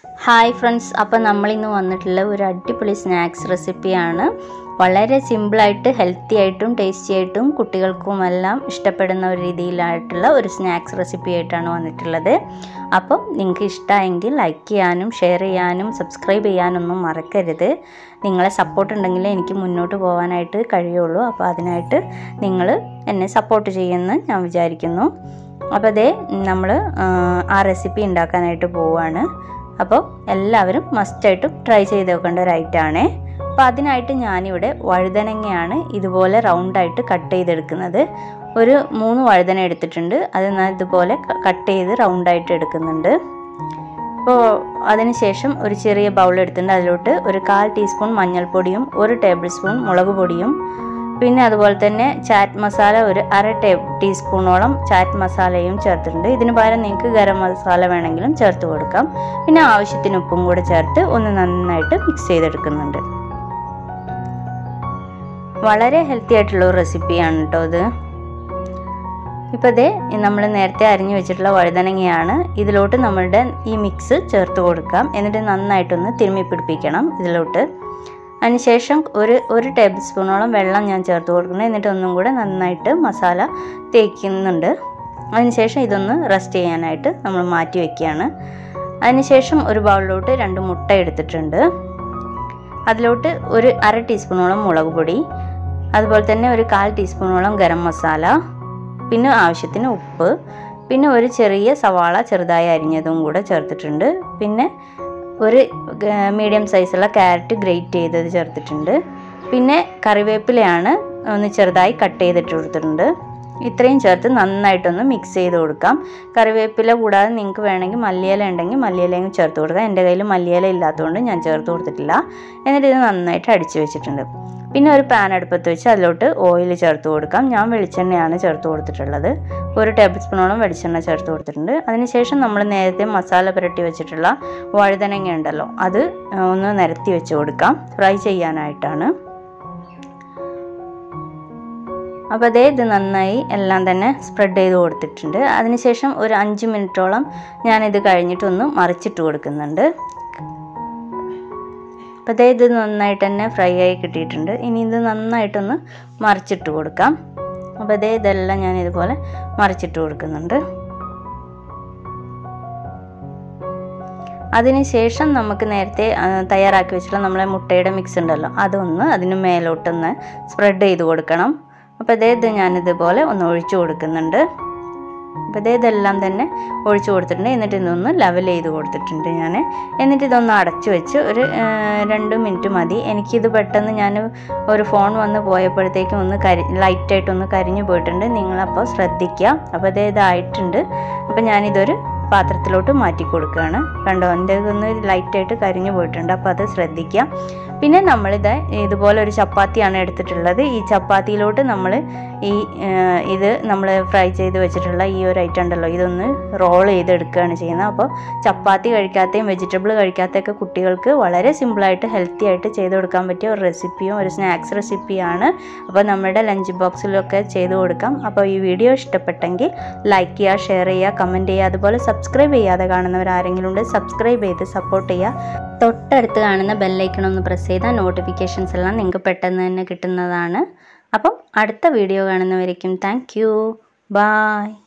hi friends അപ്പോൾ നമ്മളിന്ന് വന്നിട്ടുള്ള ഒരു അടിപൊളി സ്നാക്സ് റെസിപ്പിയാണ് വളരെ സിമ്പിളായിട്ട് ഹെൽത്തി ആയിട്ടും ടേസ്റ്റി ആയിട്ടും കുട്ടികൾക്കുമെല്ലാം ഇഷ്ടപ്പെടുന്ന ഒരു രീതിയിലായിട്ടുള്ള ഒരു സ്നാക്സ് റെസിപ്പി ആയിട്ടാണ് വന്നിട്ടുള്ളത് അപ്പം നിങ്ങൾക്ക് ഇഷ്ടമായെങ്കിൽ ലൈക്ക് ചെയ്യാനും ഷെയർ ചെയ്യാനും സബ്സ്ക്രൈബ് ചെയ്യാനൊന്നും മറക്കരുത് നിങ്ങളെ സപ്പോർട്ട് ഉണ്ടെങ്കിലേ എനിക്ക് മുന്നോട്ട് പോകാനായിട്ട് കഴിയുള്ളൂ അപ്പോൾ അതിനായിട്ട് നിങ്ങൾ എന്നെ സപ്പോർട്ട് ചെയ്യുമെന്ന് ഞാൻ വിചാരിക്കുന്നു അപ്പോൾ അതേ നമ്മൾ ആ റെസിപ്പി ഉണ്ടാക്കാനായിട്ട് പോവുകയാണ് അപ്പോൾ എല്ലാവരും മസ്റ്റായിട്ടും ട്രൈ ചെയ്ത് നോക്കേണ്ട ഒരു ഐറ്റമാണേ അപ്പോൾ അതിനായിട്ട് ഞാനിവിടെ വഴുതനങ്ങയാണ് ഇതുപോലെ റൗണ്ടായിട്ട് കട്ട് ചെയ്തെടുക്കുന്നത് ഒരു മൂന്ന് വഴുതന എടുത്തിട്ടുണ്ട് അത് ഞാൻ ഇതുപോലെ കട്ട് ചെയ്ത് റൗണ്ടായിട്ട് എടുക്കുന്നുണ്ട് അപ്പോൾ അതിനുശേഷം ഒരു ചെറിയ ബൗൾ എടുത്തിട്ടുണ്ട് അതിലോട്ട് ഒരു കാൽ ടീസ്പൂൺ മഞ്ഞൾപ്പൊടിയും ഒരു ടേബിൾ സ്പൂൺ മുളക് പൊടിയും പിന്നെ അതുപോലെ തന്നെ ചാറ്റ് മസാല ഒരു അര ടേ ടീസ്പൂണോളം ചാറ്റ് മസാലയും ചേർത്തിട്ടുണ്ട് ഇതിന് പകരം നിങ്ങൾക്ക് ഗരം മസാല വേണമെങ്കിലും ചേർത്ത് കൊടുക്കാം പിന്നെ ആവശ്യത്തിന് ഉപ്പും കൂടെ ചേർത്ത് ഒന്ന് നന്നായിട്ട് മിക്സ് ചെയ്തെടുക്കുന്നുണ്ട് വളരെ ഹെൽത്തി ആയിട്ടുള്ള ഒരു റെസിപ്പിയാണ് കേട്ടോ ഇത് ഇപ്പോൾ ഇതേ നമ്മൾ നേരത്തെ അരിഞ്ഞു വെച്ചിട്ടുള്ള വഴുതനങ്ങയാണ് ഇതിലോട്ട് നമ്മളുടെ ഈ മിക്സ് ചേർത്ത് കൊടുക്കാം എന്നിട്ട് നന്നായിട്ടൊന്ന് തിരുമ്മി പിടിപ്പിക്കണം ഇതിലോട്ട് അതിനുശേഷം ഒരു ഒരു ടേബിൾ സ്പൂണോളം വെള്ളം ഞാൻ ചേർത്ത് കൊടുക്കുന്നത് എന്നിട്ട് ഒന്നും കൂടെ നന്നായിട്ട് മസാല തേക്കുന്നുണ്ട് അതിനുശേഷം ഇതൊന്ന് റെസ്റ്റ് ചെയ്യാനായിട്ട് നമ്മൾ മാറ്റി വയ്ക്കുകയാണ് അതിനുശേഷം ഒരു ബൗളിലോട്ട് രണ്ട് മുട്ട എടുത്തിട്ടുണ്ട് അതിലോട്ട് ഒരു അര ടീസ്പൂണോളം മുളക് പൊടി അതുപോലെ തന്നെ ഒരു കാൽ ടീസ്പൂണോളം ഗരം മസാല പിന്നെ ആവശ്യത്തിന് ഉപ്പ് പിന്നെ ഒരു ചെറിയ സവാള ചെറുതായി അരിഞ്ഞതും കൂടെ ചേർത്തിട്ടുണ്ട് പിന്നെ ഒരു മീഡിയം സൈസുള്ള ക്യാരറ്റ് ഗ്രേറ്റ് ചെയ്തത് ചേർത്തിട്ടുണ്ട് പിന്നെ കറിവേപ്പിലയാണ് ഒന്ന് ചെറുതായി കട്ട് ചെയ്തിട്ട് കൊടുത്തിട്ടുണ്ട് ഇത്രയും ചേർത്ത് നന്നായിട്ടൊന്ന് മിക്സ് ചെയ്ത് കൊടുക്കാം കറിവേപ്പില കൂടാതെ നിങ്ങൾക്ക് വേണമെങ്കിൽ മല്ലിയില ഉണ്ടെങ്കിൽ മല്ലിയിലയും ചേർത്ത് കൊടുക്കാം എൻ്റെ കയ്യിൽ മല്ലിയില ഇല്ലാത്തതുകൊണ്ട് ഞാൻ ചേർത്ത് കൊടുത്തിട്ടില്ല എന്നിട്ട് ഇത് നന്നായിട്ട് അടിച്ചു വെച്ചിട്ടുണ്ട് പിന്നെ ഒരു പാൻ അടുപ്പത്ത് വെച്ച് അതിലോട്ട് ഓയിൽ ചേർത്ത് കൊടുക്കാം ഞാൻ വെളിച്ചെണ്ണയാണ് ചേർത്ത് കൊടുത്തിട്ടുള്ളത് ഒരു ടേബിൾ സ്പൂണോളം വെളിച്ചെണ്ണ ചേർത്ത് കൊടുത്തിട്ടുണ്ട് അതിനുശേഷം നമ്മൾ നേരത്തെ മസാല പുരട്ടി വെച്ചിട്ടുള്ള വഴുതനങ്ങ ഉണ്ടല്ലോ അത് ഒന്ന് നിരത്തി വെച്ച് കൊടുക്കാം ഫ്രൈ ചെയ്യാനായിട്ടാണ് അപ്പോൾ അതേ ഇത് നന്നായി എല്ലാം തന്നെ സ്പ്രെഡ് ചെയ്ത് കൊടുത്തിട്ടുണ്ട് അതിനുശേഷം ഒരു അഞ്ച് മിനിറ്റോളം ഞാനിത് കഴിഞ്ഞിട്ടൊന്ന് മറിച്ചിട്ട് കൊടുക്കുന്നുണ്ട് അപ്പോൾ അതേ ഇത് നന്നായിട്ട് തന്നെ ഫ്രൈ ആയി കിട്ടിയിട്ടുണ്ട് ഇനി ഇത് നന്നായിട്ടൊന്ന് മറിച്ചിട്ട് കൊടുക്കാം അപ്പോൾ അതേ ഇതെല്ലാം ഞാൻ ഇതുപോലെ മറിച്ചിട്ട് കൊടുക്കുന്നുണ്ട് അതിനുശേഷം നമുക്ക് നേരത്തെ തയ്യാറാക്കി വെച്ചിട്ടുള്ള നമ്മളെ മുട്ടയുടെ മിക്സ് ഉണ്ടല്ലോ അതൊന്ന് അതിന് മേലോട്ടൊന്ന് സ്പ്രെഡ് ചെയ്ത് കൊടുക്കണം അപ്പോൾ അതേ ഇത് ഞാനിതുപോലെ ഒന്ന് ഒഴിച്ചു കൊടുക്കുന്നുണ്ട് അപ്പോൾ ഇതേ ഇതെല്ലാം തന്നെ ഒഴിച്ചു കൊടുത്തിട്ടുണ്ട് എന്നിട്ട് ഇതൊന്ന് ലെവൽ ചെയ്ത് കൊടുത്തിട്ടുണ്ട് ഞാൻ എന്നിട്ട് ഇതൊന്ന് അടച്ചു വെച്ച് ഒരു രണ്ട് മിനിറ്റ് മതി എനിക്കിത് പെട്ടെന്ന് ഞാൻ ഒരു ഫോൺ വന്ന് പോയപ്പോഴത്തേക്കും ഒന്ന് കരി ലൈറ്റായിട്ടൊന്ന് കരിഞ്ഞു പോയിട്ടുണ്ട് നിങ്ങളപ്പോൾ ശ്രദ്ധിക്കുക അപ്പോൾ ഇതേ ഇതായിട്ടുണ്ട് അപ്പോൾ ഞാനിതൊരു പാത്രത്തിലോട്ട് മാറ്റി കൊടുക്കുകയാണ് കണ്ടോ എൻ്റെ ഒന്ന് ലൈറ്റായിട്ട് കരിഞ്ഞു പോയിട്ടുണ്ട് അപ്പോൾ അത് ശ്രദ്ധിക്കാം പിന്നെ നമ്മളിത് ഇതുപോലെ ഒരു ചപ്പാത്തിയാണ് എടുത്തിട്ടുള്ളത് ഈ ചപ്പാത്തിയിലോട്ട് നമ്മൾ ഈ ഇത് നമ്മൾ ഫ്രൈ ചെയ്ത് വെച്ചിട്ടുള്ള ഈ ഒരു ഐറ്റം ഉണ്ടല്ലോ ഇതൊന്ന് റോൾ ചെയ്തെടുക്കുകയാണ് ചെയ്യുന്നത് അപ്പോൾ ചപ്പാത്തി കഴിക്കാത്തയും വെജിറ്റബിൾ കഴിക്കാത്തയൊക്കെ കുട്ടികൾക്ക് വളരെ സിമ്പിളായിട്ട് ഹെൽത്തി ആയിട്ട് ചെയ്ത് കൊടുക്കാൻ പറ്റിയ ഒരു റെസിപ്പിയും ഒരു സ്നാക്സ് റെസിപ്പിയാണ് അപ്പോൾ നമ്മുടെ ലഞ്ച് ബോക്സിലൊക്കെ ചെയ്ത് കൊടുക്കാം അപ്പോൾ ഈ വീഡിയോ ഇഷ്ടപ്പെട്ടെങ്കിൽ ലൈക്ക് ചെയ്യുക ഷെയർ ചെയ്യുക കമൻറ്റ് ചെയ്യുക അതുപോലെ സബ്സ്ക്രൈബ് ചെയ്യാതെ കാണുന്നവർ ആരെങ്കിലും ഉണ്ട് സബ്സ്ക്രൈബ് ചെയ്ത് സപ്പോർട്ട് ചെയ്യുക തൊട്ടടുത്ത് കാണുന്ന ബെല്ലൈക്കൺ ഒന്ന് പ്രസ് ചെയ്താൽ നോട്ടിഫിക്കേഷൻസ് എല്ലാം നിങ്ങൾക്ക് പെട്ടെന്ന് തന്നെ കിട്ടുന്നതാണ് അപ്പം അടുത്ത വീഡിയോ കാണുന്നവരേക്കും താങ്ക് യു ബായ്